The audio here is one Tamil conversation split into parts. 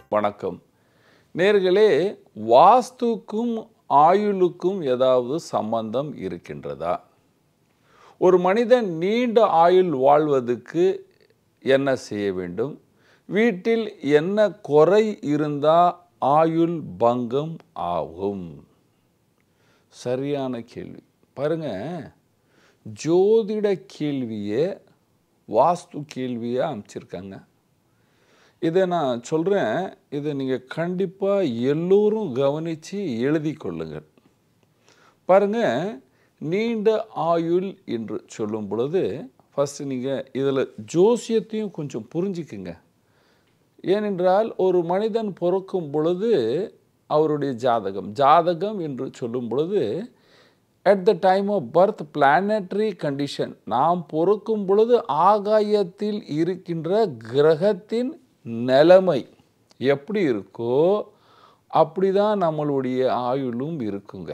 வணக்கம் நேர்களே வாஸ்துக்கும் ஆயுளுக்கும் ஏதாவது சம்பந்தம் இருக்கின்றதா ஒரு மனிதன் நீண்ட ஆயுள் வாழ்வதற்கு என்ன செய்ய வேண்டும் வீட்டில் என்ன குறை இருந்தால் ஆயுள் பங்கம் ஆகும் சரியான கேள்வி பாருங்க ஜோதிட கேள்வியை வாஸ்து கேள்வியை அமைச்சிருக்காங்க இதை நான் சொல்கிறேன் இதை நீங்கள் கண்டிப்பாக எல்லோரும் கவனித்து எழுதி கொள்ளுங்கள் பாருங்க நீண்ட ஆயுள் என்று சொல்லும் பொழுது ஃபஸ்ட்டு நீங்கள் இதில் ஜோசியத்தையும் கொஞ்சம் புரிஞ்சுக்குங்க ஏனென்றால் ஒரு மனிதன் பிறக்கும் பொழுது அவருடைய ஜாதகம் ஜாதகம் என்று சொல்லும் பொழுது at the time of birth planetary condition நாம் பொறுக்கும் பொழுது ஆகாயத்தில் இருக்கின்ற கிரகத்தின் நிலைமை எப்படி இருக்கோ அப்படி தான் நம்மளுடைய ஆயுளும் இருக்குங்க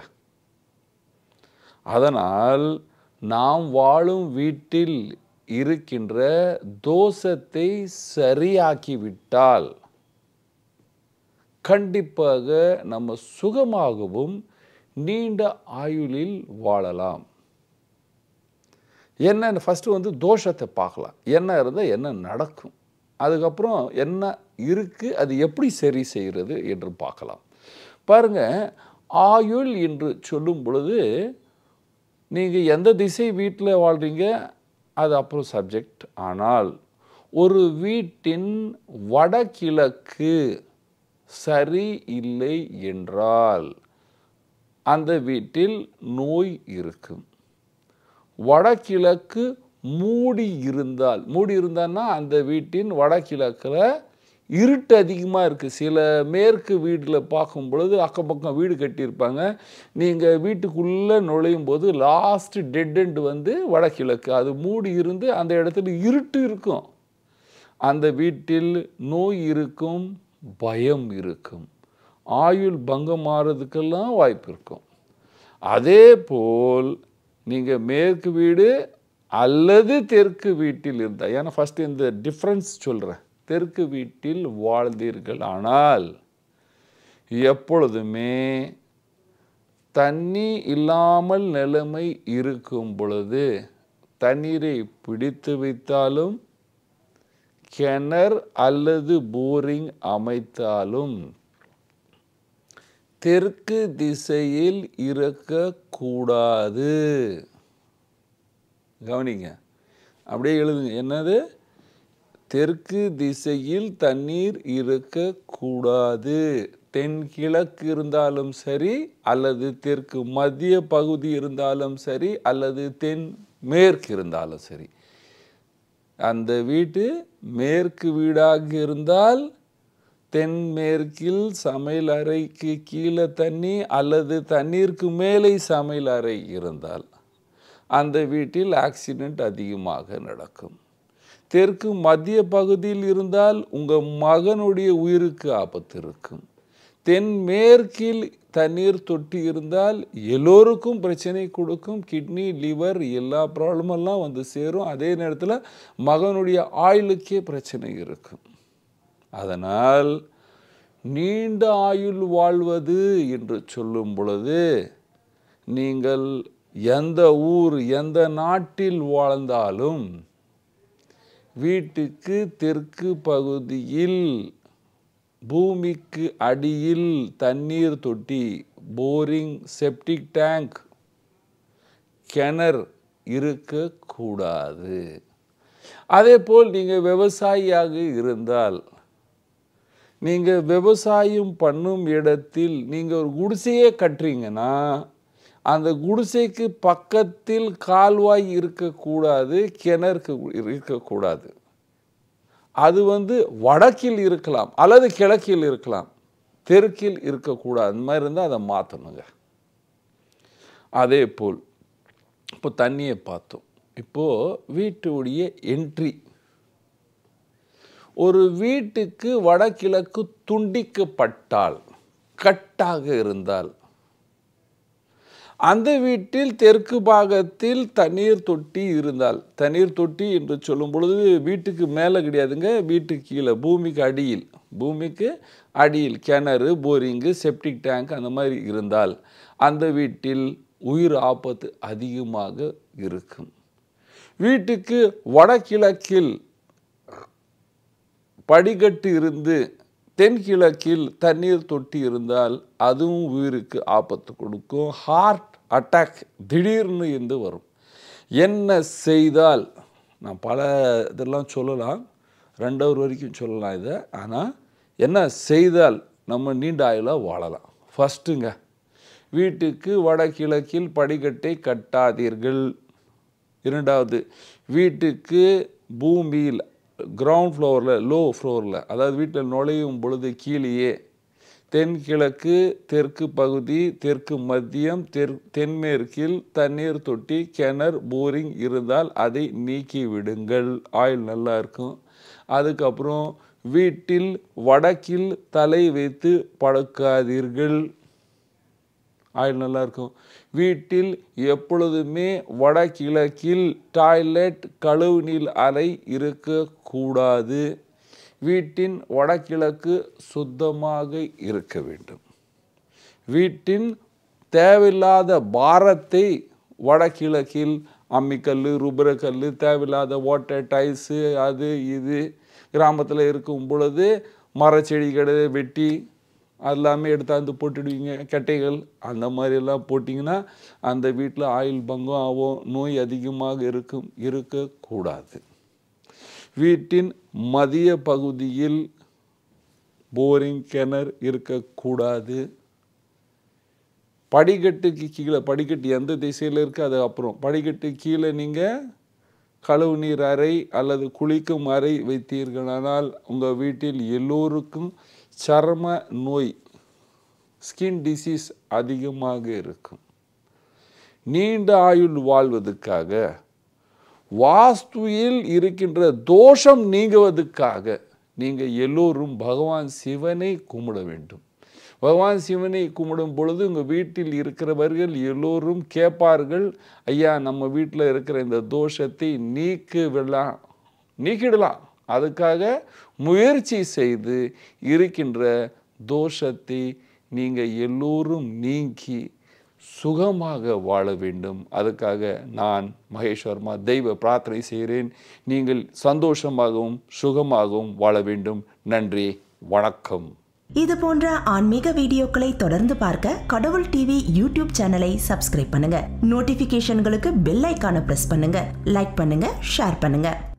அதனால் நாம் வாழும் வீட்டில் இருக்கின்ற தோஷத்தை சரியாக்கிவிட்டால் கண்டிப்பாக நம்ம சுகமாகவும் நீண்ட ஆயுளில் வாழலாம் என்ன ஃபஸ்ட்டு வந்து தோஷத்தை பார்க்கலாம் என்ன இருந்தால் என்ன நடக்கும் அதுக்கப்புறம் என்ன இருக்குது அது எப்படி சரி செய்கிறது என்று பார்க்கலாம் பாருங்க ஆயுள் என்று சொல்லும் பொழுது நீங்கள் எந்த திசை வீட்டில் வாழ்கிறீங்க அது அப்புறம் சப்ஜெக்ட் ஆனால் ஒரு வீட்டின் வடகிழக்கு சரி இல்லை என்றால் அந்த வீட்டில் நோய் இருக்கும் வடகிழக்கு மூடி இருந்தால் மூடி இருந்தான்னா அந்த வீட்டின் வடகிழக்கில் இருட்டு அதிகமாக இருக்குது சில மேற்கு வீட்டில் பார்க்கும் பொழுது அக்கம் பக்கம் வீடு கட்டியிருப்பாங்க நீங்கள் வீட்டுக்குள்ளே நுழையும் போது லாஸ்ட் டெட் எண்ட் வந்து வடகிழக்கு அது மூடி இருந்து அந்த இடத்துல இருட்டு இருக்கும் அந்த வீட்டில் நோய் இருக்கும் பயம் இருக்கும் ஆயுள் பங்கம் மாறதுக்கெல்லாம் வாய்ப்பு இருக்கும் அதே போல் நீங்கள் மேற்கு வீடு அல்லது தெற்கு வீட்டில் இருந்தால் ஏன்னா ஃபஸ்ட்டு இந்த டிஃப்ரென்ஸ் சொல்கிறேன் தெற்கு வீட்டில் வாழ்ந்தீர்கள் ஆனால் எப்பொழுதுமே தண்ணி இல்லாமல் நிலைமை இருக்கும் பொழுது தண்ணீரை பிடித்து வைத்தாலும் கிணறு அல்லது போரிங் அமைத்தாலும் தெற்கு திசையில் இருக்கக்கூடாது கவனிங்க அப்படியே எழுதுங்க என்னது தெற்கு திசையில் தண்ணீர் இருக்கக்கூடாது தென்கிழக்கு இருந்தாலும் சரி அல்லது தெற்கு மத்திய பகுதி இருந்தாலும் சரி அல்லது தென் மேற்கு இருந்தாலும் சரி அந்த வீட்டு மேற்கு வீடாக இருந்தால் தென்மேற்கில் சமையல் அறைக்கு கீழே தண்ணி அல்லது தண்ணீருக்கு மேலே சமையல் அறை இருந்தால் அந்த வீட்டில் ஆக்சிடெண்ட் அதிகமாக நடக்கும் தெற்கு மத்திய பகுதியில் இருந்தால் உங்கள் மகனுடைய உயிருக்கு ஆபத்து இருக்கும் தென்மேற்கில் தண்ணீர் தொட்டி இருந்தால் எல்லோருக்கும் பிரச்சனை கொடுக்கும் கிட்னி லிவர் எல்லா ப்ராப்ளமெல்லாம் வந்து சேரும் அதே நேரத்தில் மகனுடைய ஆயுளுக்கே பிரச்சனை இருக்கும் அதனால் நீண்ட ஆயுள் வாழ்வது என்று சொல்லும் பொழுது நீங்கள் எந்த ஊர் எந்த நாட்டில் வாழ்ந்தாலும் வீட்டுக்கு தெற்கு பகுதியில் பூமிக்கு அடியில் தண்ணீர் தொட்டி போரிங் செப்டிக் டேங்க் கிணறு இருக்கக்கூடாது அதே போல் நீங்கள் விவசாயியாக இருந்தால் நீங்கள் விவசாயம் பண்ணும் இடத்தில் நீங்கள் ஒரு குடிசையே கட்டுறீங்கன்னா அந்த குடிசைக்கு பக்கத்தில் கால்வாய் இருக்கக்கூடாது கிணறுக்கு இருக்கக்கூடாது அது வந்து வடக்கில் இருக்கலாம் அல்லது கிழக்கில் இருக்கலாம் தெற்கில் இருக்கக்கூடாது அந்த மாதிரி இருந்தால் அதை மாற்றணுங்க அதே போல் இப்போ தண்ணியை பார்த்தோம் இப்போது வீட்டுடைய என்ட்ரி ஒரு வீட்டுக்கு வடகிழக்கு துண்டிக்கப்பட்டால் கட்டாக இருந்தால் அந்த வீட்டில் தெற்கு பாகத்தில் தண்ணீர் தொட்டி இருந்தால் தண்ணீர் தொட்டி என்று சொல்லும் பொழுது வீட்டுக்கு மேலே கிடையாதுங்க வீட்டுக்கு கீழே பூமிக்கு அடியில் பூமிக்கு அடியில் கிணறு போரிங்கு செப்டிக் டேங்க் அந்த மாதிரி இருந்தால் அந்த வீட்டில் உயிர் ஆபத்து அதிகமாக இருக்கும் வீட்டுக்கு வடகிழக்கில் படிக்கட்டு இருந்து தென்கிழக்கில் தண்ணீர் தொட்டி இருந்தால் அதுவும் உயிருக்கு ஆபத்து கொடுக்கும் ஹார்ட் அட்டாக் திடீர்னு இருந்து வரும் என்ன செய்தால் நான் பல இதெல்லாம் சொல்லலாம் ரெண்டவர் வரைக்கும் சொல்லலாம் இதை ஆனால் என்ன செய்தால் நம்ம நீண்ட ஆயுளாக வாழலாம் ஃபஸ்ட்டுங்க வீட்டுக்கு வடகிழக்கில் படிக்கட்டை கட்டாதீர்கள் இரண்டாவது வீட்டுக்கு பூமியில் கிரவுண்ட் ஃப்ளோரில் லோ ஃப்ளோரில் அதாவது வீட்டில் நுழையும் பொழுது கீழேயே தென்கிழக்கு தெற்கு பகுதி தெற்கு மத்தியம் தெற் தென்மேற்கில் தண்ணீர் தொட்டி கிணறு போரிங் இருந்தால் அதை நீக்கி விடுங்கள் ஆயில் நல்லா இருக்கும் அதுக்கப்புறம் வீட்டில் வடக்கில் தலை வைத்து படுக்காதீர்கள் ஆயில் நல்லா இருக்கும் வீட்டில் எப்பொழுதுமே வடகிழக்கில் டாய்லெட் கழுவுநீர் அறை இருக்கக்கூடாது வீட்டின் வடகிழக்கு சுத்தமாக இருக்க வேண்டும் வீட்டின் தேவையில்லாத பாரத்தை வடகிழக்கில் அம்மிக்கல் ருபரக்கல் தேவையில்லாத வாட்டர் டைல்ஸு அது இது கிராமத்தில் இருக்கும் பொழுது மரச்செடிகளை வெட்டி எல்லாமே எடுத்தாந்து போட்டுடுவீங்க கட்டைகள் அந்த மாதிரியெல்லாம் போட்டிங்கன்னா அந்த வீட்டில் ஆயில் பங்கம் ஆகும் நோய் அதிகமாக இருக்கும் இருக்கக்கூடாது வீட்டின் மதிய பகுதியில் போரிங் கிணறு இருக்கக்கூடாது படிக்கட்டுக்கு கீழே படிக்கட்டு எந்த திசையில் இருக்குது அது அப்புறம் படிக்கட்டு கீழே நீங்கள் கழுவு நீர் அறை அல்லது குளிக்கும் அறை வைத்தீர்களானால் உங்கள் வீட்டில் எல்லோருக்கும் சர்ம நோய் ஸ்கின் டிசீஸ் அதிகமாக இருக்கும் நீண்ட ஆயுள் வாழ்வதற்காக வாஸ்துவில் இருக்கின்ற தோஷம் நீங்குவதற்காக நீங்கள் எல்லோரும் பகவான் சிவனை கும்பிட வேண்டும் பகவான் சிவனை கும்பிடும் பொழுது உங்கள் வீட்டில் இருக்கிறவர்கள் எல்லோரும் கேட்பார்கள் ஐயா நம்ம வீட்டில் இருக்கிற இந்த தோஷத்தை நீக்கு விடலாம் நீக்கிடலாம் அதுக்காக முயற்சி செய்து இருக்கின்ற தோஷத்தை நீங்கள் எல்லோரும் நீக்கி சுகமாக வாழ வேண்டும் அதுக்காக நான் மகேஷ் வர்மா தெய்வ பிரார்த்தனை செய்கிறேன் நீங்கள் சந்தோஷமாகவும் சுகமாகவும் வாழ வேண்டும் நன்றி வணக்கம் இது போன்ற ஆன்மீக வீடியோக்களை தொடர்ந்து பார்க்க கடவுள் டிவி யூடியூப் சேனலை சப்ஸ்கிரைப் பண்ணுங்க நோட்டிபிகேஷன்களுக்கு பெல் ஐக்கான பிரஸ் பண்ணுங்க லைக் பண்ணுங்க ஷேர் பண்ணுங்க